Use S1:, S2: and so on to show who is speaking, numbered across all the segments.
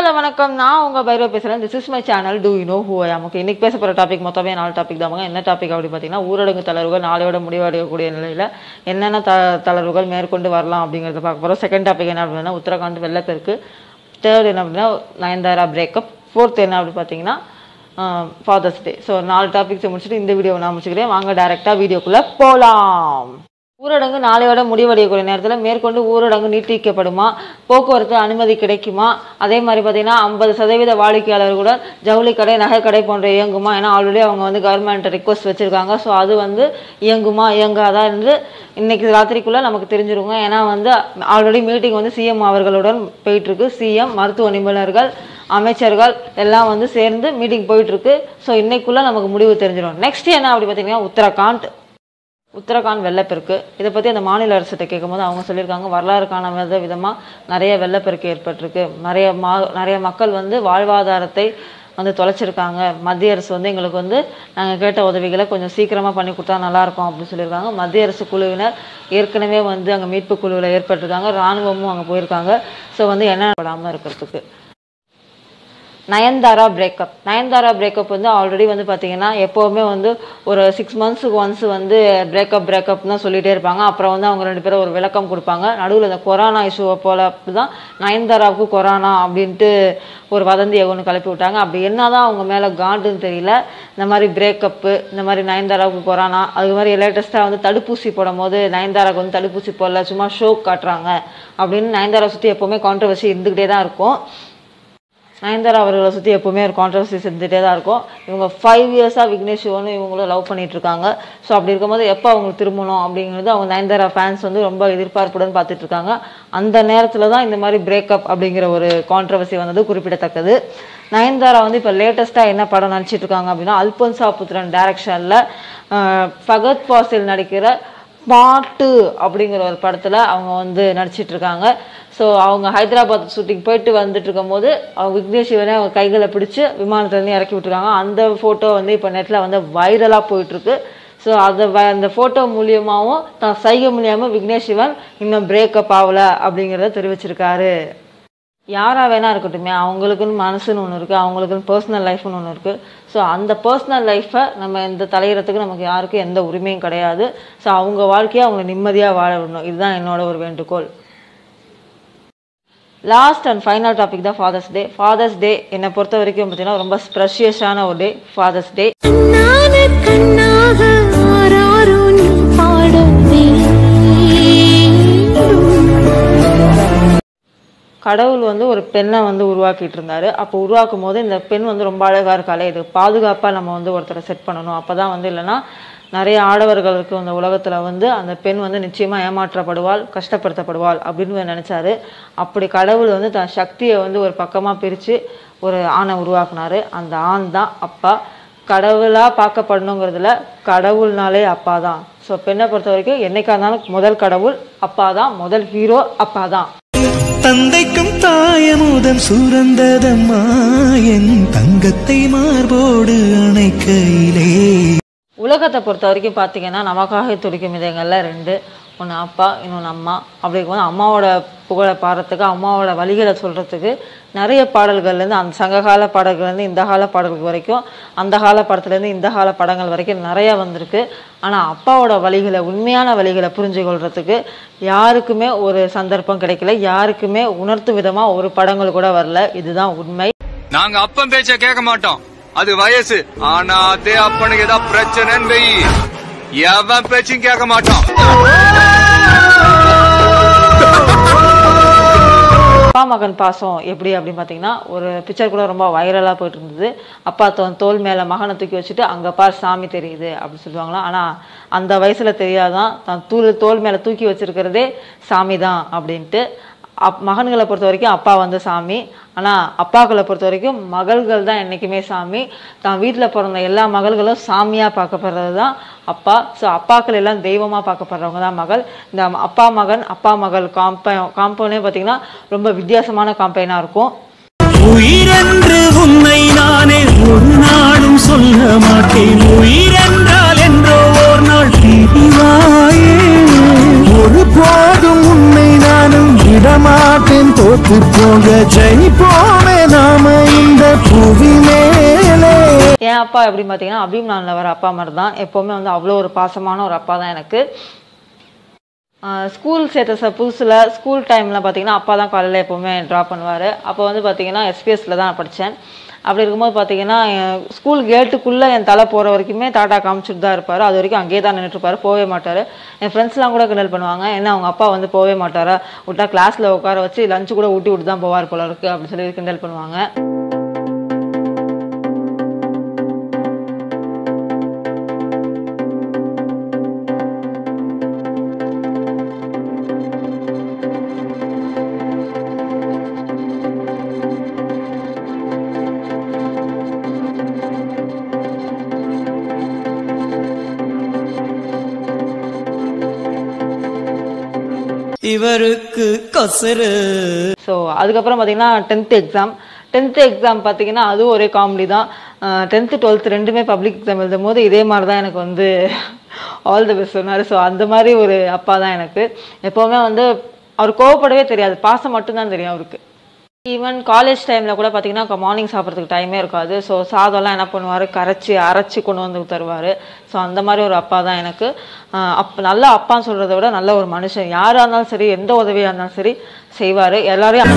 S1: hello வணக்கம் நான் உங்க பைரவ பேசுறேன் this is my channel do you know who I நமக்கு இன்னைக்கு பேச போற டாபிக் மொத்தமே நாலு டாபிக் தான் என்ன டாபிக் அப்படி பார்த்தீங்கன்னா ஊரடங்கு தளர்வுகள் நாளையோட முடிவடையக்கூடிய நிலையில என்னென்ன த தளர்வுகள் மேற்கொண்டு வரலாம் அப்படிங்கிறத பார்க்க போறோம் செகண்ட் டாபிக் என்ன அப்படின்னா உத்தரகாண்ட் வெள்ளப்பெருக்கு தேர்ட் என்ன அப்படின்னா நயன்தாரா பிரேக்கப் ஃபோர்த் என்ன அப்படி பார்த்தீங்கன்னா ஃபாதர்ஸ் டே ஸோ நாலு டாபிக்ஸை முடிச்சுட்டு இந்த வீடியோவை நான் முடிச்சுக்கிறேன் வாங்க டேரெக்டாக வீடியோக்குள்ளே போகலாம் ஊரடங்கு நாளையோட முடிவடையக்கூடிய நேரத்தில் மேற்கொண்டு ஊரடங்கு நீட்டிக்கப்படுமா போக்குவரத்து அனுமதி கிடைக்குமா அதே மாதிரி பார்த்தீங்கன்னா ஐம்பது சதவீத வாடிக்கையாளர்களுடன் ஜவுளி கடை நகைக்கடை போன்ற இயங்குமா ஏன்னா ஆல்ரெடி அவங்க வந்து கவர்மெண்ட் ரிக்வஸ்ட் வச்சுருக்காங்க ஸோ அது வந்து இயங்குமா இயங்காதா என்று இன்னைக்கு ராத்திரிக்குள்ளே நமக்கு தெரிஞ்சிருங்க ஏன்னா வந்து ஆல்ரெடி மீட்டிங் வந்து சிஎம் அவர்களுடன் போயிட்டுருக்கு சிஎம் மருத்துவ நிபுணர்கள் அமைச்சர்கள் எல்லாம் வந்து சேர்ந்து மீட்டிங் போயிட்டுருக்கு ஸோ இன்னைக்குள்ளே நமக்கு முடிவு தெரிஞ்சிடும் நெக்ஸ்ட் என்ன அப்படி பார்த்தீங்கன்னா உத்தரகாண்ட் உத்தரகாண்ட் வெள்ளப்பெருக்கு இதை பற்றி அந்த மாநில அரசுகிட்ட கேட்கும்போது அவங்க சொல்லியிருக்காங்க வரலாறு காணாத விதமாக நிறைய வெள்ளப்பெருக்கு ஏற்பட்டிருக்கு நிறைய மா நிறைய மக்கள் வந்து வாழ்வாதாரத்தை வந்து தொலைச்சிருக்காங்க மத்திய அரசு வந்து எங்களுக்கு வந்து நாங்கள் கேட்ட உதவிகளை கொஞ்சம் சீக்கிரமாக பண்ணி கொடுத்தா நல்லாயிருக்கும் அப்படின்னு சொல்லியிருக்காங்க மத்திய அரசு குழுவினர் ஏற்கனவே வந்து அங்கே மீட்பு குழுவில் ஏற்பட்டிருக்காங்க இராணுவமும் அங்கே போயிருக்காங்க ஸோ வந்து என்ன படாமல் இருக்கிறதுக்கு நயன்தாரா பிரேக்கப் நயன்தாரா பிரேக்கப் வந்து ஆல்ரெடி வந்து பார்த்தீங்கன்னா எப்போவுமே வந்து ஒரு சிக்ஸ் மந்த்ஸுக்கு ஒன்ஸ் வந்து பிரேக்கப் பிரேக்கப் தான் சொல்லிகிட்டே இருப்பாங்க அப்புறம் வந்து அவங்க ரெண்டு பேரும் ஒரு விளக்கம் கொடுப்பாங்க நடுவில் இந்த கொரோனா இஷ்யூவை போல தான் நயன்தாராவுக்கு கொரோனா அப்படின்ட்டு ஒரு வதந்தியை ஒன்று கிளப்பி விட்டாங்க அப்படி என்னதான் அவங்க மேலே காண்டுன்னு தெரியல இந்த மாதிரி பிரேக்கப்பு இந்த மாதிரி நயன்தாராவுக்கு கொரோனா அது மாதிரி லேட்டஸ்ட்டாக வந்து தடுப்பூசி போடும் போது நயன்தாராவுக்கு வந்து தடுப்பூசி போடல சும்மா ஷோ காட்டுறாங்க அப்படின்னு நயன்தாரா சுற்றி எப்போவுமே கான்ட்ரவர்சி இருந்துக்கிட்டே தான் இருக்கும் நயன்தாரா அவர்களை சுற்றி எப்போவுமே ஒரு கான்ட்ரவர்சி செஞ்சுட்டே தான் இருக்கும் இவங்க ஃபைவ் இயர்ஸாக விக்னேஷ் சிவனும் இவங்களும் லவ் பண்ணிட்டு இருக்காங்க ஸோ அப்படி இருக்கும்போது எப்போ அவங்களுக்கு திரும்பணும் அப்படிங்கிறது அவங்க நயன்தாரா ஃபேன்ஸ் வந்து ரொம்ப எதிர்பார்ப்புடன் பார்த்துட்டு இருக்காங்க அந்த நேரத்தில் தான் இந்த மாதிரி பிரேக்கப் அப்படிங்கிற ஒரு கான்ட்ரவர்சி வந்தது குறிப்பிடத்தக்கது நயன்தாரா வந்து இப்போ லேட்டஸ்ட்டாக என்ன படம் நடிச்சிட்டு இருக்காங்க அப்படின்னா அல்பன்சா புத்திரன் டைரக்ஷனில் ஃபகத் ஃபாசில் நடிக்கிற பாட்டு அப்படிங்கிற ஒரு படத்தில் அவங்க வந்து நடிச்சிட்டு இருக்காங்க ஸோ அவங்க ஹைதராபாத் ஷூட்டிங் போயிட்டு வந்துட்டு இருக்கும்போது அவங்க விக்னேஷ் சிவனே அவங்க கைகளை பிடிச்சி விமானத்துலேருந்து இறக்கி விட்டுருக்காங்க அந்த ஃபோட்டோ வந்து இப்போ நெட்டில் வந்து வைரலாக போயிட்டுருக்கு ஸோ அதை வ அந்த ஃபோட்டோ மூலியமாகவும் தான் சைகை மூலியமாக விக்னேஷ் சிவன் இன்னும் பிரேக்கப் ஆகலை அப்படிங்கிறத தெரிவிச்சிருக்காரு யாராக வேணா இருக்கட்டுமே அவங்களுக்குன்னு மனசுன்னு ஒன்று இருக்குது அவங்களுக்குன்னு பர்சனல் லைஃப்னு ஒன்று இருக்குது ஸோ அந்த பர்சனல் லைஃப்பை நம்ம இந்த தலையிடத்துக்கு நமக்கு யாருக்கும் எந்த உரிமையும் கிடையாது ஸோ அவங்க வாழ்க்கையை அவங்க நிம்மதியாக வாழ விடணும் இதுதான் என்னோட ஒரு வேண்டுகோள் லாஸ்ட் அண்ட் ஃபைனல் டாபிக் தான் ஃபாதர்ஸ் டே ஃபாதர்ஸ் டே என்னை பொறுத்த வரைக்கும் பார்த்தீங்கன்னா ரொம்ப ஸ்ப்ரெஷியஸான ஒரு டே ஃபாதர்ஸ் டே
S2: கண்ணான கண்ணாக ஆராரோ நீ பாட வேண்டும்
S1: கடவுள் வந்து ஒரு பெண்ணை வந்து உருவாக்கிட்டு இருந்தாரு அப்போ உருவாக்கும் போது இந்த பெண் வந்து ரொம்ப அழகா இருக்காளே இது பாதுகாப்பாக நம்ம வந்து ஒருத்தரை செட் பண்ணணும் அப்போ தான் வந்து இல்லைன்னா நிறைய ஆடவர்களுக்கு இந்த உலகத்துல வந்து அந்த பெண் வந்து நிச்சயமா ஏமாற்றப்படுவாள் கஷ்டப்படுத்தப்படுவாள் அப்படின்னு நினைச்சாரு அப்படி கடவுள் வந்து தன் சக்தியை வந்து ஒரு பக்கமா பிரிச்சு ஒரு ஆணை உருவாக்குனாரு அந்த ஆண் தான் அப்பா கடவுளா பார்க்கப்படணுங்கிறதுல கடவுள்னாலே அப்பா தான் ஸோ பெண்ணை பொறுத்த வரைக்கும் என்னைக்கா இருந்தாலும் முதல் கடவுள் அப்பா தான் முதல் ஹீரோ அப்பா தான்
S3: தந்தைக்கும் தாயமுதம் சுரந்ததம்மா என் தங்கத்தை மார்போடு அணைக்கையிலே
S1: உலகத்தை பொறுத்த வரைக்கும் பார்த்தீங்கன்னா நமக்காக துடிக்கும் இதயங்கள்ல ரெண்டு ஒன்று அப்பா இன்னொன்று அம்மா அப்படி இருக்கும்போது அம்மாவோட புகழை பாடுறதுக்கு அம்மாவோட வழிகளை சொல்கிறதுக்கு நிறைய பாடல்கள்லேருந்து அந்த சங்ககால பாடல்கள்லேருந்து இந்த கால பாடல்கள் வரைக்கும் அந்த கால படத்துலேருந்து இந்த கால படங்கள் வரைக்கும் நிறைய வந்திருக்கு ஆனால் அப்பாவோட வழிகளை உண்மையான வழிகளை புரிஞ்சு கொள்றதுக்கு யாருக்குமே ஒரு சந்தர்ப்பம் கிடைக்கல யாருக்குமே உணர்த்தும் விதமாக ஒரு படங்கள் கூட வரல இதுதான் உண்மை
S4: நாங்க அப்பன் பேச்ச கேட்க மாட்டோம் அது வயசு ஆனா அதே அப்பனுக்கு ஏதாவது பிரச்சனைன்னு வெயி எவன் பேச்சும் கேட்க மாட்டோம்
S1: அப்பா மகன் பாசம் எப்படி அப்படின்னு பார்த்தீங்கன்னா ஒரு பிக்சர் கூட ரொம்ப வைரலாக போயிட்டு இருந்தது அப்பா தன் தோல் மேலே மகனை தூக்கி வச்சுட்டு அங்கே பார் சாமி தெரியுது அப்படின்னு சொல்லுவாங்களாம் ஆனால் அந்த வயசில் தெரியாதான் தன் தூள் தோல் மேலே தூக்கி வச்சிருக்கிறதே சாமி தான் அப்படின்ட்டு அப் மகன்களை பொறுத்த வரைக்கும் அப்பா வந்து சாமி ஆனால் அப்பாக்களை பொறுத்த வரைக்கும் மகள்கள் தான் என்றைக்குமே சாமி தான் வீட்டில் பிறந்த எல்லா மகள்களும் சாமியாக பார்க்கப்படுறது தான் அப்பா ஸோ அப்பாக்கள் எல்லாம் தெய்வமாக பார்க்கப்படுறவங்க தான் மகள் இந்த அப்பா மகன் அப்பா மகள் காம்ப காம்பவுண்டே பார்த்தீங்கன்னா ரொம்ப வித்தியாசமான காம்பைனாக இருக்கும்
S3: உயிரென்று உன்னை நானே ஒரு நாளும் சொல்ல மாட்டேன் உயிரென்றால் என்றோ ஓர் நாள் பிரிவாயே ஒரு போதும் உன்னை நானும் விடமாட்டேன் தோத்து போக ஜெயிப்போமே நாம இந்த புவி மேலே
S1: என் அப்பா எப்படின்னு பார்த்தீங்கன்னா அபிமானில் வர அப்பா மாதிரி தான் எப்போவுமே வந்து அவ்வளோ ஒரு பாசமான ஒரு அப்பா தான் எனக்கு ஸ்கூல் சேர்த்த ச புதுசில் ஸ்கூல் டைமில் பார்த்தீங்கன்னா அப்பா தான் காலையில் எப்போவுமே ட்ராப் பண்ணுவார் அப்போ வந்து பார்த்தீங்கன்னா எஸ்பிஎஸ்ல தான் படித்தேன் அப்படி இருக்கும்போது பார்த்தீங்கன்னா ஸ்கூல் கேட்டுக்குள்ளே என் தலை போகிற வரைக்குமே டாட்டா காமிச்சிட்டு தான் இருப்பார் அது வரைக்கும் அங்கேயே தான் நின்றுட்டுருப்பாரு போகவே மாட்டார் என் ஃப்ரெண்ட்ஸ்லாம் கூட கிண்டல் பண்ணுவாங்க என்ன அவங்க அப்பா வந்து போகவே மாட்டாரா விட்டா கிளாஸில் உட்கார வச்சு லஞ்சு கூட ஊட்டி விட்டு தான் போவார் போல இருக்கு அப்படின்னு சொல்லி கிண்டல் பண்ணுவாங்க
S3: இவருக்கு கசரு
S1: ஸோ அதுக்கப்புறம் பார்த்தீங்கன்னா டென்த்து எக்ஸாம் டென்த்து எக்ஸாம் பார்த்தீங்கன்னா அதுவும் ஒரே காமெடி தான் டென்த்து டுவெல்த்து ரெண்டுமே பப்ளிக் எக்ஸாம் எழுதும் போது இதே மாதிரி தான் எனக்கு வந்து ஆல் தி பெஸ்ட் சொன்னார் ஸோ அந்த மாதிரி ஒரு அப்பா தான் எனக்கு எப்போவுமே வந்து அவர் கோவப்படவே தெரியாது பாசம் மட்டும்தான் தெரியும் அவருக்கு ஈவன் காலேஜ் டைமில் கூட பார்த்தீங்கன்னா மார்னிங் சாப்பிட்றதுக்கு டைமே இருக்காது ஸோ சாதம்லாம் என்ன பண்ணுவார் கரைச்சி அரைச்சி கொண்டு வந்து தருவார் ஸோ அந்த மாதிரி ஒரு அப்பா தான் எனக்கு ஆஹ் அப் நல்ல அப்பான்னு சொல்கிறத விட நல்ல ஒரு மனுஷன் யாராக இருந்தாலும் சரி எந்த உதவியாக இருந்தாலும் சரி செய்வார் எல்லாரையும்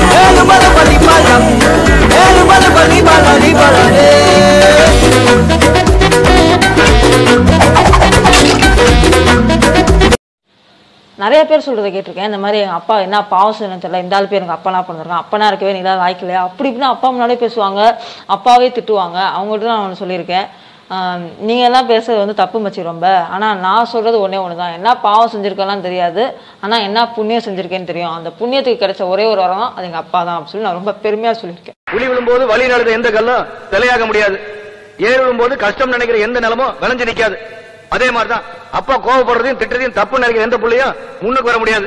S1: நிறைய பேர் சொல்றதை கேட்டிருக்கேன் இந்த மாதிரி எங்கள் அப்பா என்ன பாவம் செய்யணும் தெரியல இந்த ஆள் பேர் எங்கள் அப்பனா பிறந்திருக்கான் அப்பனா இருக்கவே நீ தான் வாய்க்கலையா அப்படி இப்படின்னு அப்பா முன்னாடியே பேசுவாங்க அப்பாவே திட்டுவாங்க அவங்கள்ட்ட தான் நான் ஒன்று சொல்லியிருக்கேன் ஆஹ் நீங்க எல்லாம் பேசுறது வந்து தப்பு மச்சி ரொம்ப ஆனா நான் சொல்றது ஒண்ணே ஒன்று தான் என்ன பாவம் செஞ்சிருக்கலாம் தெரியாது ஆனா என்ன புண்ணியம் செஞ்சிருக்கேன்னு தெரியும் அந்த புண்ணியத்துக்கு கிடைச்ச ஒரே ஒரு வரம் தான் அது எங்க அப்பா தான் அப்படின்னு சொல்லி நான் ரொம்ப பெருமையா சொல்லியிருக்கேன்
S5: புலி விழும்போது வழி நடந்த எந்த கல்லும் சிலையாக முடியாது ஏர் விழும்போது கஷ்டம் நினைக்கிற எந்த நிலமும் விளைஞ்சு நிக்காது அதே மாதிரிதான் அப்பா கோவப்படுறதையும் திட்டுறதையும் தப்பு நினைக்கிற எந்த புள்ளையும் முன்னுக்கு வர முடியாது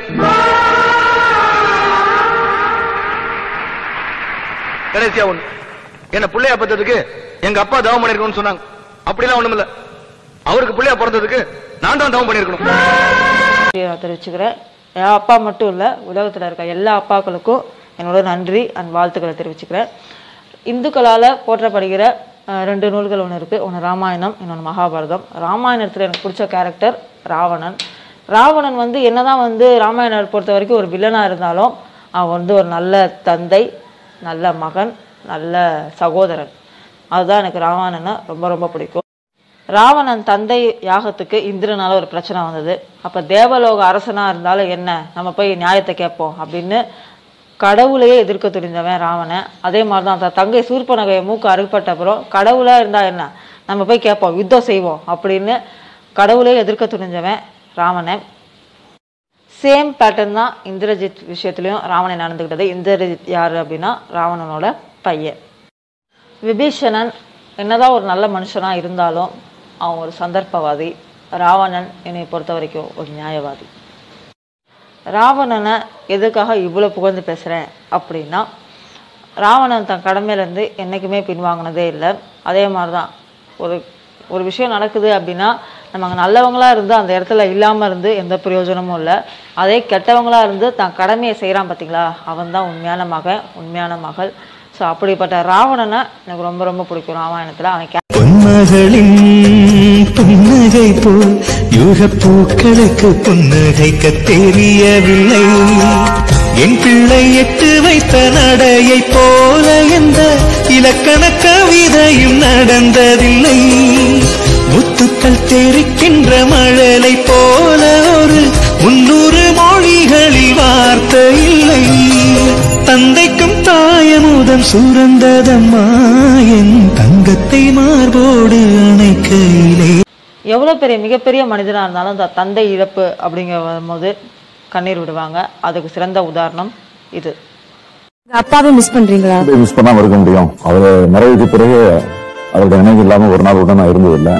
S5: கடைசியா ஒண்ணு என்ன பிள்ளையா பத்ததுக்கு எங்க அப்பா தவம் பண்ணிருக்கணும்னு சொன்னாங்க அப்படிலாம் ஒண்ணும் இல்ல அவருக்கு பிள்ளையா பிறந்ததுக்கு நான் தான் தவம் பண்ணிருக்கணும்
S1: நான் தெரிவிச்சுக்கிறேன் என் அப்பா மட்டும் இல்லை உலகத்தில் இருக்க எல்லா அப்பாக்களுக்கும் என்னோட நன்றி அண்ட் வாழ்த்துக்களை தெரிவிச்சுக்கிறேன் இந்துக்களால் போற்றப்படுகிற அஹ், ரெண்டு நூல்கள் ஒன்று இருக்குது ஒன்று ராமாயணம் இன்னொன்று மகாபாரதம் ராமாயணத்தில் எனக்கு பிடிச்ச கேரக்டர் ராவணன் ராவணன் வந்து என்னதான் வந்து ராமாயணம் பொறுத்த வரைக்கும் ஒரு வில்லனாக இருந்தாலும் அவன் வந்து ஒரு நல்ல தந்தை நல்ல மகன் நல்ல சகோதரன் அதுதான் எனக்கு ராவணனை ரொம்ப ரொம்ப பிடிக்கும் ராவணன் தந்தை யாகத்துக்கு இந்திரனால ஒரு பிரச்சனை வந்தது அப்ப தேவலோக அரசனா இருந்தாலும் என்ன நம்ம போய் நியாயத்தை கேட்போம் அப்படின்னு கடவுளையே எதிர்க்க துணிந்தவன் ராவணன் அதே மாதிரி தான் தன் தங்கை சூர்பனகையை மூக்கு அறுபட்ட அப்புறம் கடவுளா இருந்தா என்ன நம்ம போய் கேட்போம் யுத்தம் செய்வோம் அப்படின்னு கடவுளையே எதிர்க்க துணிஞ்சவன் ராவணன் சேம் பேட்டர்ன் தான் இந்திரஜித் விஷயத்துலையும் ராவணன் நடந்துக்கிட்டது இந்திரஜித் யாரு அப்படின்னா ராவணனோட பையன் விபீஷணன் என்னதான் ஒரு நல்ல மனுஷனா இருந்தாலும் அவன் ஒரு சந்தர்ப்பவாதி ராவணன் என்னை பொறுத்த வரைக்கும் ஒரு நியாயவாதி ராவணனை எதுக்காக இவ்வளோ புகழ்ந்து பேசுகிறேன் அப்படின்னா ராவணன் தன் கடமையிலேருந்து என்றைக்குமே பின்வாங்கினதே இல்லை அதே மாதிரி தான் ஒரு ஒரு விஷயம் நடக்குது அப்படின்னா நம்ம அங்கே நல்லவங்களா இருந்து அந்த இடத்துல இல்லாமல் இருந்து எந்த பிரயோஜனமும் இல்லை அதே கெட்டவங்களா இருந்து தன் கடமையை செய்கிறான் பார்த்தீங்களா அவன் தான் உண்மையான மகன் உண்மையான மகள் ஸோ அப்படிப்பட்ட ராவணனை எனக்கு ரொம்ப ரொம்ப பிடிக்கும் ராமாயணத்தில் அவன் கே-
S3: பொன்மகளின் புன்னகை போல் யுக பூக்களுக்கு புன்னகைக்க தெரியவில்லை என் பிள்ளை எட்டு வைத்த நடையை போல எந்த இலக்கண கவிதையும் நடந்ததில்லை முத்துக்கள் தெரிக்கின்ற மழலை போல ஒரு முன்னூறு மொழிகளில் வார்த்தை இல்லை தந்தைக்கும் தாயமுதம் சுரந்ததம்மா என் தங்கத்தை மார்போடு அணைக்கையிலே
S1: எவ்வளோ பெரிய மிகப்பெரிய மனிதனாக இருந்தாலும் இந்த தந்தை இழப்பு அப்படிங்கிற போது கண்ணீர் விடுவாங்க அதுக்கு சிறந்த உதாரணம் இது
S6: அப்பாவை மிஸ் பண்றீங்களா
S7: மிஸ் பண்ணாம இருக்க முடியும் அவர் மறைவுக்கு பிறகு அவருடைய நினைவு இல்லாம ஒரு நாள் கூட நான் இருந்ததில்லை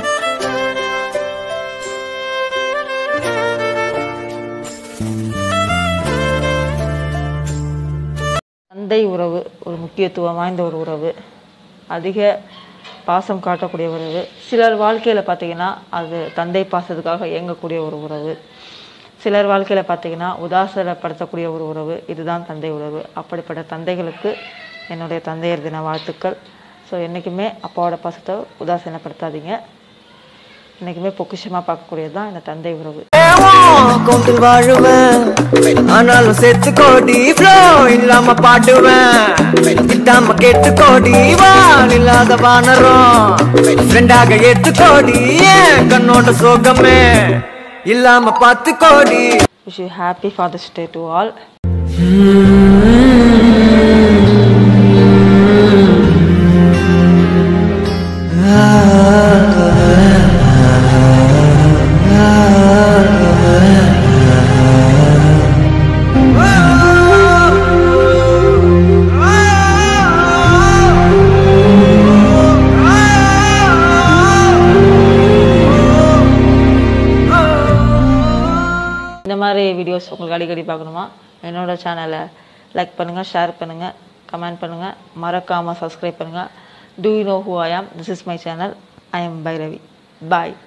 S1: தந்தை உறவு ஒரு முக்கியத்துவம் வாய்ந்த ஒரு உறவு அதிக பாசம் காட்டக்கூடிய உறவு சிலர் வாழ்க்கையில் பார்த்தீங்கன்னா அது தந்தை பாசத்துக்காக இயங்கக்கூடிய ஒரு உறவு சிலர் வாழ்க்கையில் பார்த்தீங்கன்னா உதாசனப்படுத்தக்கூடிய ஒரு உறவு இதுதான் தந்தை உறவு அப்படிப்பட்ட தந்தைகளுக்கு என்னுடைய தந்தையர் தின வாழ்த்துக்கள் ஸோ என்றைக்குமே அப்பாவோட பாசத்தை உதாசீனப்படுத்தாதீங்க என்றைக்குமே பொக்கிஷமாக பார்க்கக்கூடியது தான் இந்த தந்தை உறவு
S8: கொண்டில் வாழுவேன் ஆனாலும் சேர்த்து கோடி ஃப்ளோ இல்லாம பாடுவேன் திட்டாம கேட்டு கோடி வான் இல்லாத வானரும் ஃப்ரெண்டாக ஏத்து கோடி ஏன் கண்ணோட சோகமே இல்லாம பார்த்து கோடி
S1: wish you happy Father's Day to all இந்த மாதிரி வீடியோஸ் உங்களுக்கு அடிக்கடி பார்க்கணுமா என்னோட சேனலை லைக் பண்ணுங்கள் ஷேர் பண்ணுங்கள் கமெண்ட் பண்ணுங்கள் மறக்காமல் சப்ஸ்கிரைப் பண்ணுங்கள் do you know who I am this is my channel I am Bhairavi bye